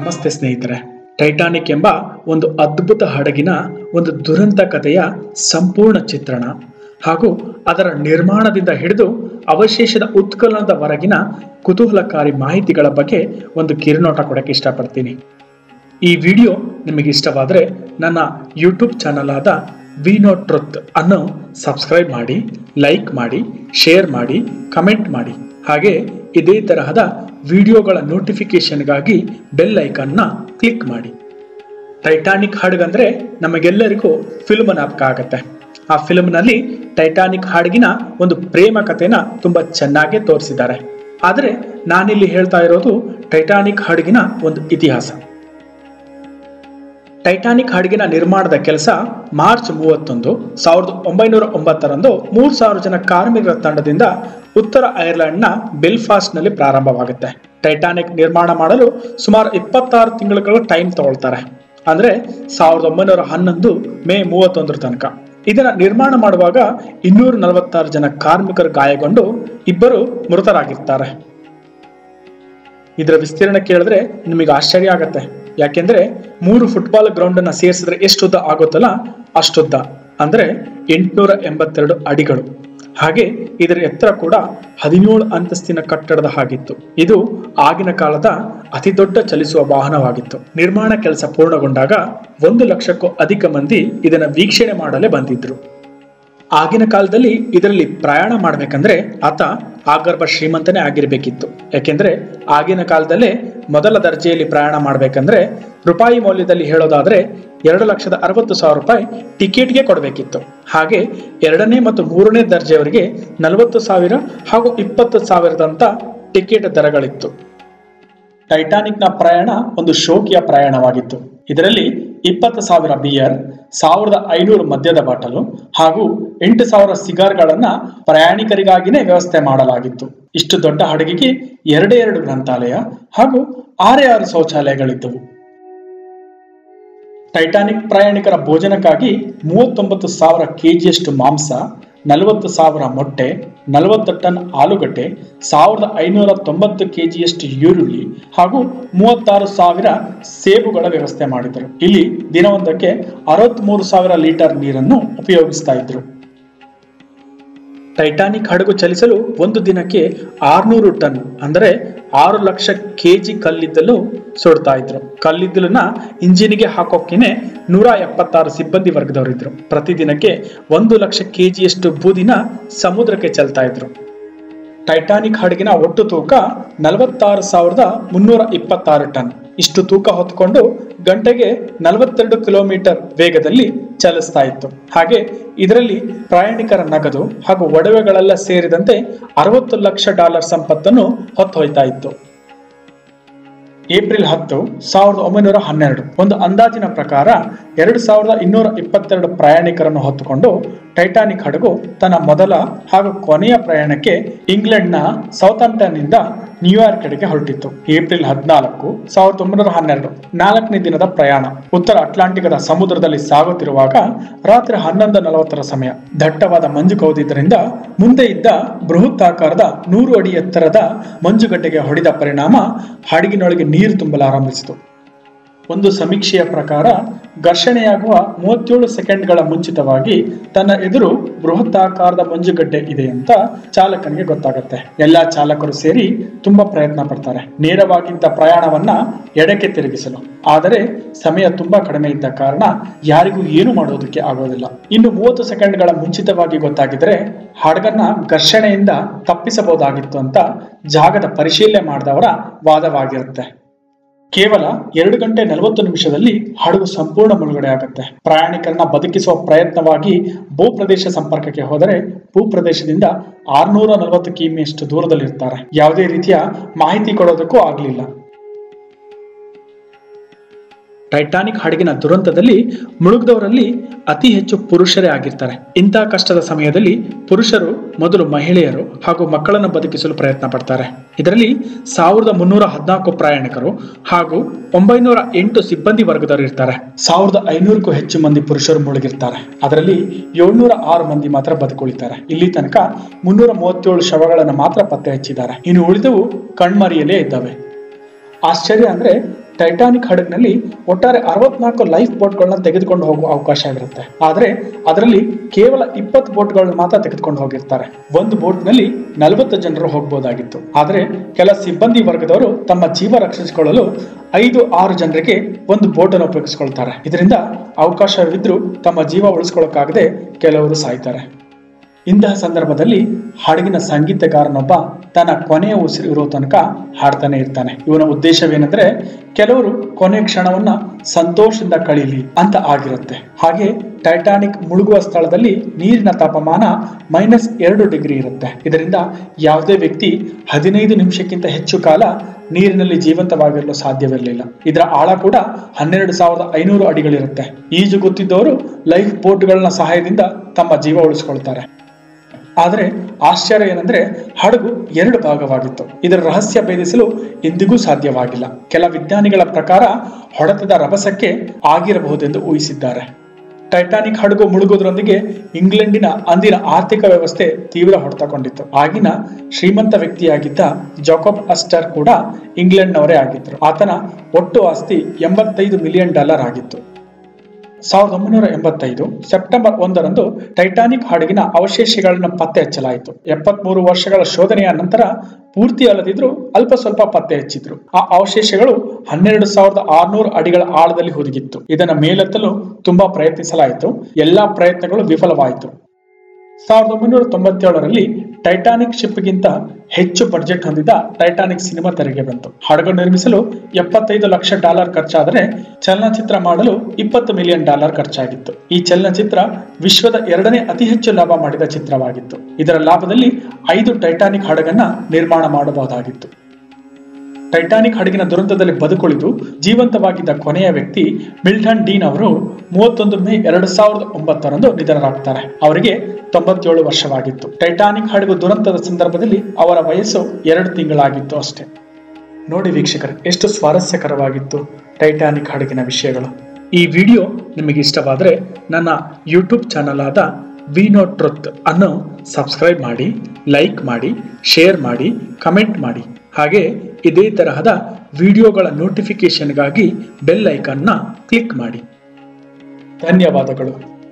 ನಮಸ್ತೆ ಸ್ನೇಹಿತರೆ ಟೈಟಾನಿಕ್ ಎಂಬ ಒಂದು ಅದ್ಭುತ ಹಡಗಿನ ಒಂದು ದುರಂತ ಕಥೆಯ ಸಂಪೂರ್ಣ ಚಿತ್ರಣ ಹಾಗೂ ಅದರ ನಿರ್ಮಾಣದಿಂದ ಹಿಡಿದು ಅವಶೇಷದ ಉತ್ಖನನದವರೆಗಿನ ಕುತೂಹಲಕಾರಿ ಮಾಹಿತಿಗಳ ಬಗ್ಗೆ ಒಂದು ಕಿರುನೋಟ ಕೊಡಕ್ಕೆ ಇಷ್ಟಪಡ್ತೀನಿ ಈ ವಿಡಿಯೋ ನಿಮಗೆ ಇಷ್ಟವಾದರೆ ನನ್ನ ಯೂಟ್ಯೂಬ್ ಚಾನಲ್ ಆದ ವಿ ನೋ ಟ್ರುತ್ ಅನ್ನು ಸಬ್ಸ್ಕ್ರೈಬ್ ಮಾಡಿ ಲೈಕ್ ಮಾಡಿ ಶೇರ್ ಮಾಡಿ ಕಮೆಂಟ್ ಮಾಡಿ ಹಾಗೆ ಇದೇ ತರಹದ ವಿಡಿಯೋಗಳ ನೋಟಿಫಿಕೇಶನ್ಗಾಗಿ ಬೆಲ್ ಐಕನ್ನ ಕ್ಲಿಕ್ ಮಾಡಿ ಟೈಟಾನಿಕ್ ಹಡಗಂದ್ರೆ ನಮಗೆಲ್ಲರಿಗೂ ಫಿಲ್ಮ್ ಜ್ಞಾಪಕ ಆಗತ್ತೆ ಆ ಫಿಲ್ಮ್ನಲ್ಲಿ ಟೈಟಾನಿಕ್ ಹಡಗಿನ ಒಂದು ಪ್ರೇಮ ಕಥೆನ ತುಂಬಾ ಚೆನ್ನಾಗಿ ತೋರಿಸಿದ್ದಾರೆ ಆದರೆ ನಾನಿಲ್ಲಿ ಹೇಳ್ತಾ ಇರೋದು ಟೈಟಾನಿಕ್ ಹಡಗಿನ ಒಂದು ಇತಿಹಾಸ ಟೈಟಾನಿಕ್ ಹಡಗಿನ ನಿರ್ಮಾಣದ ಕೆಲಸ ಮಾರ್ಚ್ ಮೂವತ್ತೊಂದು ಸಾವಿರದ ಒಂಬೈನೂರ ಒಂಬತ್ತರಂದು ಮೂರು ಸಾವಿರ ಜನ ಕಾರ್ಮಿಕರ ತಂಡದಿಂದ ಉತ್ತರ ಐರ್ಲೆಂಡ್ನ ಬೆಲ್ಫಾಸ್ಟ್ನಲ್ಲಿ ಪ್ರಾರಂಭವಾಗುತ್ತೆ ಟೈಟಾನಿಕ್ ನಿರ್ಮಾಣ ಮಾಡಲು ಸುಮಾರು ಇಪ್ಪತ್ತಾರು ತಿಂಗಳುಗಳ ಟೈಮ್ ತಗೊಳ್ತಾರೆ ಅಂದ್ರೆ ಸಾವಿರದ ಒಂಬೈನೂರ ಹನ್ನೊಂದು ಮೇ ಮೂವತ್ತೊಂದರ ತನಕ ಇದನ್ನ ನಿರ್ಮಾಣ ಮಾಡುವಾಗ ಇನ್ನೂರ ನಲವತ್ತಾರು ಜನ ಕಾರ್ಮಿಕರು ಗಾಯಗೊಂಡು ಇಬ್ಬರು ಮೃತರಾಗಿರ್ತಾರೆ ಇದರ ವಿಸ್ತೀರ್ಣ ಕೇಳಿದ್ರೆ ನಿಮಗೆ ಆಶ್ಚರ್ಯ ಆಗತ್ತೆ ಯಾಕೆಂದ್ರೆ ಮೂರು ಫುಟ್ಬಾಲ್ ಗ್ರೌಂಡ್ ಅನ್ನ ಸೇರಿಸಿದ್ರೆ ಎಷ್ಟುದ್ದ ಆಗುತ್ತಲ್ಲ ಅಷ್ಟುದ್ದ ಅಂದ್ರೆ ಎಂಟುನೂರ ಎಂಬತ್ತೆರಡು ಅಡಿಗಳು ಹಾಗೆ ಇದರ ಎತ್ತರ ಕೂಡ ಹದಿನೇಳು ಅಂತಸ್ತಿನ ಕಟ್ಟಡದ ಹಾಗಿತ್ತು ಇದು ಆಗಿನ ಕಾಲದ ಅತಿ ದೊಡ್ಡ ಚಲಿಸುವ ವಾಹನವಾಗಿತ್ತು ನಿರ್ಮಾಣ ಕೆಲಸ ಪೂರ್ಣಗೊಂಡಾಗ ಒಂದು ಲಕ್ಷಕ್ಕೂ ಅಧಿಕ ಮಂದಿ ಇದನ್ನ ವೀಕ್ಷಣೆ ಮಾಡಲೇ ಬಂದಿದ್ರು ಆಗಿನ ಕಾಲದಲ್ಲಿ ಇದರಲ್ಲಿ ಪ್ರಯಾಣ ಮಾಡ್ಬೇಕಂದ್ರೆ ಆತ ಆಗರ್ಭ ಶ್ರೀಮಂತನೇ ಆಗಿರ್ಬೇಕಿತ್ತು ಯಾಕೆಂದ್ರೆ ಆಗಿನ ಕಾಲದಲ್ಲೇ ಮೊದಲ ದರ್ಜೆಯಲ್ಲಿ ಪ್ರಯಾಣ ಮಾಡ್ಬೇಕಂದ್ರೆ ರೂಪಾಯಿ ಮೌಲ್ಯದಲ್ಲಿ ಹೇಳೋದಾದ್ರೆ ಎರಡು ಲಕ್ಷದ ಅರವತ್ತು ಸಾವಿರ ರೂಪಾಯಿ ಟಿಕೆಟ್ಗೆ ಕೊಡಬೇಕಿತ್ತು ಹಾಗೆ ಎರಡನೇ ಮತ್ತು ಮೂರನೇ ದರ್ಜೆಯವರಿಗೆ ನಲವತ್ತು ಸಾವಿರ ಹಾಗೂ ಇಪ್ಪತ್ತು ಸಾವಿರದಂತ ಟಿಕೆಟ್ ದರಗಳಿತ್ತು ಟೈಟಾನಿಕ್ನ ಪ್ರಯಾಣ ಒಂದು ಶೋಕಿಯ ಪ್ರಯಾಣವಾಗಿತ್ತು ಇದರಲ್ಲಿ ಇಪ್ಪತ್ತು ಸಾವಿರ ಬಿಯರ್ ಸಾವಿರದ ಐನೂರು ಮದ್ಯದ ಬಾಟಲು ಹಾಗೂ ಎಂಟು ಸಾವಿರ ಸಿಗಾರ್ಗಳನ್ನ ಪ್ರಯಾಣಿಕರಿಗಾಗಿನೇ ವ್ಯವಸ್ಥೆ ಮಾಡಲಾಗಿತ್ತು ಇಷ್ಟು ದೊಡ್ಡ ಹಡಗಿಗೆ ಎರಡೇ ಎರಡು ಗ್ರಂಥಾಲಯ ಹಾಗೂ ಆರೇ ಆರು ಶೌಚಾಲಯಗಳಿದ್ದವು ಟೈಟಾನಿಕ್ ಪ್ರಯಾಣಿಕರ ಭೋಜನಕ್ಕಾಗಿ ಮೂವತ್ತೊಂಬತ್ತು ಸಾವಿರ ಕೆಜಿಯಷ್ಟು ಮಾಂಸ ನಲವತ್ತು ಸಾವಿರ ಮೊಟ್ಟೆ ನಲವತ್ತು ಟನ್ ಆಲೂಗಡ್ಡೆ ಸಾವಿರದ ಐನೂರ ತೊಂಬತ್ತು ಕೆಜಿಯಷ್ಟು ಈರುಳ್ಳಿ ಹಾಗೂ ಮೂವತ್ತಾರು ಸಾವಿರ ಸೇಬುಗಳ ವ್ಯವಸ್ಥೆ ಮಾಡಿದರು ಇಲ್ಲಿ ದಿನವೊಂದಕ್ಕೆ ಅರವತ್ಮೂರು ಸಾವಿರ ಲೀಟರ್ ನೀರನ್ನು ಉಪಯೋಗಿಸ್ತಾ ಇದ್ರು ಟೈಟಾನಿಕ್ ಹಡಗು ಚಲಿಸಲು ಒಂದು ದಿನಕ್ಕೆ ಆರ್ನೂರು ಟನ್ ಅಂದರೆ ಆರು ಲಕ್ಷ ಕೆಜಿ ಕಲ್ಲಿದ್ದಲು ಸುಡ್ತಾ ಇದ್ರು ಕಲ್ಲಿದ್ದಲನ್ನ ಇಂಜಿನ್ಗೆ ಹಾಕೋಕೆನೆ ನೂರ ಎಪ್ಪತ್ತಾರು ಸಿಬ್ಬಂದಿ ವರ್ಗದವರಿದ್ರು ಪ್ರತಿದಿನಕ್ಕೆ ಒಂದು ಲಕ್ಷ ಕೆಜಿಯಷ್ಟು ಬೂದಿನ ಸಮುದ್ರಕ್ಕೆ ಚೆಲ್ತಾ ಇದ್ರು ಟೈಟಾನಿಕ್ ಹಡಗಿನ ಒಟ್ಟು ತೂಕ ನಲವತ್ತಾರು ಸಾವಿರದ ಮುನ್ನೂರ ಇಪ್ಪತ್ತಾರು ಟನ್ ಇಷ್ಟು ತೂಕ ಹೊತ್ಕೊಂಡು ಗಂಟೆಗೆ ನಲವತ್ತೆರಡು ಕಿಲೋಮೀಟರ್ ವೇಗದಲ್ಲಿ ಚಲಿಸ್ತಾ ಇತ್ತು ಹಾಗೆ ಇದರಲ್ಲಿ ಪ್ರಯಾಣಿಕರ ನಗದು ಹಾಗೂ ಒಡವೆಗಳೆಲ್ಲ ಸೇರಿದಂತೆ ಅರವತ್ತು ಲಕ್ಷ ಡಾಲರ್ ಸಂಪತ್ತನ್ನು ಹೊತ್ತೊಯ್ತಾ ಇತ್ತು ಏಪ್ರಿಲ್ ಹತ್ತು ಸಾವಿರದ ಒಂಬೈನೂರ ಹನ್ನೆರಡು ಒಂದು ಅಂದಾಜಿನ ಪ್ರಕಾರ ಎರಡು ಸಾವಿರದ ಇನ್ನೂರ ಇಪ್ಪತ್ತೆರಡು ಪ್ರಯಾಣಿಕರನ್ನು ಹೊತ್ತುಕೊಂಡು ಟೈಟಾನಿಕ್ ಹಡಗು ತನ್ನ ಮೊದಲ ಹಾಗೂ ಕೊನೆಯ ಪ್ರಯಾಣಕ್ಕೆ ಇಂಗ್ಲೆಂಡ್ನ ಸೌತಾಂಪ್ಟನ್ ಇಂದ ನ್ಯೂಯಾರ್ಕ್ ಕಡೆಗೆ ಹೊರಟಿತ್ತು ಏಪ್ರಿಲ್ ಹದಿನಾಲ್ಕು ಸಾವಿರದ ಒಂಬೈನೂರ ಹನ್ನೆರಡು ನಾಲ್ಕನೇ ದಿನದ ಪ್ರಯಾಣ ಉತ್ತರ ಅಟ್ಲಾಂಟಿಕದ ಸಮುದ್ರದಲ್ಲಿ ಸಾಗುತ್ತಿರುವಾಗ ರಾತ್ರಿ ಹನ್ನೊಂದು ನಲವತ್ತರ ಸಮಯ ದಟ್ಟವಾದ ಮಂಜು ಕೌದಿದ್ದರಿಂದ ಮುಂದೆ ಇದ್ದ ಬೃಹತ್ ಆಕಾರದ ನೂರು ಅಡಿ ಎತ್ತರದ ಮಂಜುಗಡ್ಡೆಗೆ ಹೊಡೆದ ಪರಿಣಾಮ ಹಡಗಿನೊಳಗೆ ನೀರು ತುಂಬಲಾರಂಭಿಸಿತು ಒಂದು ಸಮೀಕ್ಷೆಯ ಪ್ರಕಾರ ಘರ್ಷಣೆಯಾಗುವ ಮೂವತ್ತೇಳು ಸೆಕೆಂಡ್ಗಳ ಮುಂಚಿತವಾಗಿ ತನ್ನ ಎದುರು ಬೃಹತ್ತಾಕಾರದ ಮಂಜುಗಡ್ಡೆ ಇದೆ ಅಂತ ಚಾಲಕನಿಗೆ ಗೊತ್ತಾಗುತ್ತೆ ಎಲ್ಲಾ ಚಾಲಕರು ಸೇರಿ ತುಂಬಾ ಪ್ರಯತ್ನ ಪಡ್ತಾರೆ ನೇರವಾಗಿದ್ದ ಪ್ರಯಾಣವನ್ನ ಎಡಕ್ಕೆ ತಿರುಗಿಸಲು ಆದರೆ ಸಮಯ ತುಂಬಾ ಕಡಿಮೆ ಇದ್ದ ಕಾರಣ ಯಾರಿಗೂ ಏನು ಮಾಡೋದಕ್ಕೆ ಆಗೋದಿಲ್ಲ ಇನ್ನು ಮೂವತ್ತು ಸೆಕೆಂಡ್ಗಳ ಮುಂಚಿತವಾಗಿ ಗೊತ್ತಾಗಿದ್ರೆ ಹಡಗನ್ನ ಘರ್ಷಣೆಯಿಂದ ತಪ್ಪಿಸಬಹುದಾಗಿತ್ತು ಅಂತ ಜಾಗದ ಪರಿಶೀಲನೆ ಮಾಡಿದವರ ವಾದವಾಗಿರುತ್ತೆ ಕೇವಲ ಎರಡು ಗಂಟೆ ನಲವತ್ತು ನಿಮಿಷದಲ್ಲಿ ಹಡಗು ಸಂಪೂರ್ಣ ಮುಳುಗಡೆ ಆಗುತ್ತೆ ಪ್ರಯಾಣಿಕರನ್ನ ಬದುಕಿಸುವ ಪ್ರಯತ್ನವಾಗಿ ಭೂಪ್ರದೇಶ ಸಂಪರ್ಕಕ್ಕೆ ಹೋದರೆ ಭೂಪ್ರದೇಶದಿಂದ ಆರ್ನೂರ ನಲವತ್ತು ಕಿಮಿಯಷ್ಟು ದೂರದಲ್ಲಿರ್ತಾರೆ ಯಾವುದೇ ರೀತಿಯ ಮಾಹಿತಿ ಕೊಡೋದಕ್ಕೂ ಆಗಲಿಲ್ಲ ಟೈಟಾನಿಕ್ ಹಡಗಿನ ದುರಂತದಲ್ಲಿ ಮುಳುಗದವರಲ್ಲಿ ಅತಿ ಹೆಚ್ಚು ಪುರುಷರೇ ಆಗಿರ್ತಾರೆ ಇಂತಹ ಕಷ್ಟದ ಸಮಯದಲ್ಲಿ ಪುರುಷರು ಮೊದಲು ಮಹಿಳೆಯರು ಹಾಗೂ ಮಕ್ಕಳನ್ನು ಬದುಕಿಸಲು ಪ್ರಯತ್ನ ಪಡ್ತಾರೆ ಇದರಲ್ಲಿ ಸಾವಿರದ ಮುನ್ನೂರ ಹದಿನಾಲ್ಕು ಪ್ರಯಾಣಿಕರು ಹಾಗೂ ಒಂಬೈನೂರ ಎಂಟು ಸಿಬ್ಬಂದಿ ವರ್ಗದವರು ಇರ್ತಾರೆ ಸಾವಿರದ ಐನೂರಕ್ಕೂ ಹೆಚ್ಚು ಮಂದಿ ಪುರುಷರು ಮುಳುಗಿರ್ತಾರೆ ಅದರಲ್ಲಿ ಏಳ್ನೂರ ಆರು ಮಂದಿ ಮಾತ್ರ ಬದುಕುಳಿತಾರೆ ಇಲ್ಲಿ ತನಕ ಮುನ್ನೂರ ಮೂವತ್ತೇಳು ಶವಗಳನ್ನು ಮಾತ್ರ ಪತ್ತೆ ಹಚ್ಚಿದ್ದಾರೆ ಇನ್ನು ಉಳಿದವು ಕಣ್ಮರಿಯಲ್ಲೇ ಇದ್ದಾವೆ ಆಶ್ಚರ್ಯ ಅಂದ್ರೆ ಟೈಟಾನಿಕ್ ಹಡಗಿನಲ್ಲಿ ಒಟ್ಟಾರೆ ಅರವತ್ನಾಲ್ಕು ಲೈಫ್ ಬೋಟ್ಗಳನ್ನ ತೆಗೆದುಕೊಂಡು ಹೋಗುವ ಅವಕಾಶವಿರುತ್ತೆ ಆದರೆ ಅದರಲ್ಲಿ ಕೇವಲ ಇಪ್ಪತ್ತು ಬೋಟ್ಗಳನ್ನ ಮಾತ್ರ ತೆಗೆದುಕೊಂಡು ಹೋಗಿರ್ತಾರೆ ಒಂದು ಬೋಟ್ನಲ್ಲಿ ನಲವತ್ತು ಜನರು ಹೋಗಬಹುದಾಗಿತ್ತು ಆದರೆ ಕೆಲ ಸಿಬ್ಬಂದಿ ವರ್ಗದವರು ತಮ್ಮ ಜೀವ ರಕ್ಷಿಸಿಕೊಳ್ಳಲು ಐದು ಆರು ಜನರಿಗೆ ಒಂದು ಬೋಟನ್ನು ಉಪಯೋಗಿಸ್ಕೊಳ್ತಾರೆ ಇದರಿಂದ ಅವಕಾಶವಿದ್ರೂ ತಮ್ಮ ಜೀವ ಉಳಿಸ್ಕೊಳ್ಳೋಕ್ಕಾಗದೆ ಕೆಲವರು ಸಾಯ್ತಾರೆ ಇಂತಹ ಸಂದರ್ಭದಲ್ಲಿ ಹಡಗಿನ ಸಂಗೀತಗಾರನೊಬ್ಬ ತನ್ನ ಕೊನೆಯ ಉಸಿರು ಇರೋ ತನಕ ಹಾಡ್ತಾನೆ ಇರ್ತಾನೆ ಇವನ ಉದ್ದೇಶವೇನೆಂದ್ರೆ ಕೆಲವರು ಕೊನೆ ಕ್ಷಣವನ್ನ ಸಂತೋಷದಿಂದ ಕಳೀಲಿ ಅಂತ ಆಗಿರುತ್ತೆ ಹಾಗೆ ಟೈಟಾನಿಕ್ ಮುಳುಗುವ ಸ್ಥಳದಲ್ಲಿ ನೀರಿನ ತಾಪಮಾನ ಮೈನಸ್ ಎರಡು ಡಿಗ್ರಿ ಇರುತ್ತೆ ಇದರಿಂದ ಯಾವುದೇ ವ್ಯಕ್ತಿ ಹದಿನೈದು ನಿಮಿಷಕ್ಕಿಂತ ಹೆಚ್ಚು ಕಾಲ ನೀರಿನಲ್ಲಿ ಜೀವಂತವಾಗಿರಲು ಸಾಧ್ಯವಿರಲಿಲ್ಲ ಇದರ ಆಳ ಕೂಡ ಹನ್ನೆರಡು ಸಾವಿರದ ಐನೂರು ಅಡಿಗಳಿರುತ್ತೆ ಈಜು ಗೊತ್ತಿದ್ದವರು ಲೈಫ್ ಬೋಟ್ಗಳನ್ನ ಸಹಾಯದಿಂದ ತಮ್ಮ ಜೀವ ಉಳಿಸ್ಕೊಳ್ತಾರೆ ಆದರೆ ಆಶ್ಚರ್ಯ ಏನಂದ್ರೆ ಹಡಗು ಎರಡು ಭಾಗವಾಗಿತ್ತು ಇದರ ರಹಸ್ಯ ಭೇದಿಸಲು ಇಂದಿಗೂ ಸಾಧ್ಯವಾಗಿಲ್ಲ ಕೆಲ ವಿಜ್ಞಾನಿಗಳ ಪ್ರಕಾರ ಹೊಡೆತದ ರಭಸಕ್ಕೆ ಆಗಿರಬಹುದೆಂದು ಊಹಿಸಿದ್ದಾರೆ ಟೈಟಾನಿಕ್ ಹಡಗು ಮುಳುಗೋದ್ರೊಂದಿಗೆ ಇಂಗ್ಲೆಂಡಿನ ಅಂದಿನ ಆರ್ಥಿಕ ವ್ಯವಸ್ಥೆ ತೀವ್ರ ಹೊಡೆತಕೊಂಡಿತ್ತು ಆಗಿನ ಶ್ರೀಮಂತ ವ್ಯಕ್ತಿಯಾಗಿದ್ದ ಜಾಕೋಬ್ ಅಸ್ಟರ್ ಕೂಡ ಇಂಗ್ಲೆಂಡ್ನವರೇ ಆಗಿದ್ರು ಆತನ ಒಟ್ಟು ಆಸ್ತಿ ಎಂಬತ್ತೈದು ಮಿಲಿಯನ್ ಡಾಲರ್ ಆಗಿತ್ತು ಸಾವಿರದ ಒಂಬೈನೂರ ಎಂಬತ್ತೈದು ಸೆಪ್ಟೆಂಬರ್ ಒಂದರಂದು ಟೈಟಾನಿಕ್ ಹಡಗಿನ ಅವಶೇಷಗಳನ್ನು ಪತ್ತೆ ಹಚ್ಚಲಾಯಿತು ಎಪ್ಪತ್ಮೂರು ವರ್ಷಗಳ ಶೋಧನೆಯ ನಂತರ ಪೂರ್ತಿ ಅಲ್ಲದಿದ್ರು ಅಲ್ಪ ಸ್ವಲ್ಪ ಪತ್ತೆ ಹಚ್ಚಿದ್ರು ಆ ಅವಶೇಷಗಳು ಹನ್ನೆರಡು ಸಾವಿರದ ಆರ್ನೂರು ಅಡಿಗಳ ಆಳದಲ್ಲಿ ಹುದುಗಿತ್ತು ಇದನ್ನ ಮೇಲೆತ್ತಲು ತುಂಬಾ ಪ್ರಯತ್ನಿಸಲಾಯಿತು ಎಲ್ಲಾ ಪ್ರಯತ್ನಗಳು ವಿಫಲವಾಯಿತು ಸಾವಿರದ ಒಂಬೈನೂರ ತೊಂಬತ್ತೇಳರಲ್ಲಿ ಟೈಟಾನಿಕ್ ಶಿಪ್ಗಿಂತ ಹೆಚ್ಚು ಬಡ್ಜೆಟ್ ಹೊಂದಿದ ಟೈಟಾನಿಕ್ ಸಿನಿಮಾ ತೆರೆಗೆ ಬಂತು ಹಡಗು ನಿರ್ಮಿಸಲು ಎಪ್ಪತ್ತೈದು ಲಕ್ಷ ಡಾಲರ್ ಖರ್ಚಾದರೆ ಚಲನಚಿತ್ರ ಮಾಡಲು ಇಪ್ಪತ್ತು ಮಿಲಿಯನ್ ಡಾಲರ್ ಖರ್ಚಾಗಿತ್ತು ಈ ಚಲನಚಿತ್ರ ವಿಶ್ವದ ಎರಡನೇ ಅತಿ ಹೆಚ್ಚು ಲಾಭ ಮಾಡಿದ ಚಿತ್ರವಾಗಿತ್ತು ಇದರ ಲಾಭದಲ್ಲಿ ಐದು ಟೈಟಾನಿಕ್ ಹಡಗನ್ನ ನಿರ್ಮಾಣ ಮಾಡಬಹುದಾಗಿತ್ತು ಟೈಟಾನಿಕ್ ಹಡಗಿನ ದುರಂತದಲ್ಲಿ ಬದುಕುಳಿದು ಜೀವಂತವಾಗಿದ್ದ ಕೊನೆಯ ವ್ಯಕ್ತಿ ಮಿಲ್ಟನ್ ಡೀನ್ ಅವರು ಮೂವತ್ತೊಂದು ಮೇ ಎರಡು ಸಾವಿರದ ಒಂಬತ್ತರಂದು ನಿಧನರಾಗ್ತಾರೆ ಅವರಿಗೆ ತೊಂಬತ್ತೇಳು ವರ್ಷವಾಗಿತ್ತು ಟೈಟಾನಿಕ್ ಹಡಗು ದುರಂತದ ಸಂದರ್ಭದಲ್ಲಿ ಅವರ ವಯಸ್ಸು ಎರಡು ತಿಂಗಳಾಗಿತ್ತು ಅಷ್ಟೇ ನೋಡಿ ವೀಕ್ಷಕರೇ ಎಷ್ಟು ಸ್ವಾರಸ್ಯಕರವಾಗಿತ್ತು ಟೈಟಾನಿಕ್ ಹಡಗಿನ ವಿಷಯಗಳು ಈ ವಿಡಿಯೋ ನಿಮಗೆ ಇಷ್ಟವಾದರೆ ನನ್ನ ಯೂಟ್ಯೂಬ್ ಚಾನಲ್ ಆದ ವಿ ನೋ ಟ್ರುತ್ ಅನ್ನು ಸಬ್ಸ್ಕ್ರೈಬ್ ಮಾಡಿ ಲೈಕ್ ಮಾಡಿ ಶೇರ್ ಮಾಡಿ ಕಮೆಂಟ್ ಮಾಡಿ ಹಾಗೆ ಇದೇ ತರಹದ ವಿಡಿಯೋಗಳ ನೋಟಿಫಿಕೇಶನ್ಗಾಗಿ ಬೆಲ್ ಐಕನ್ನ ಕ್ಲಿಕ್ ಮಾಡಿ ಧನ್ಯವಾದಗಳು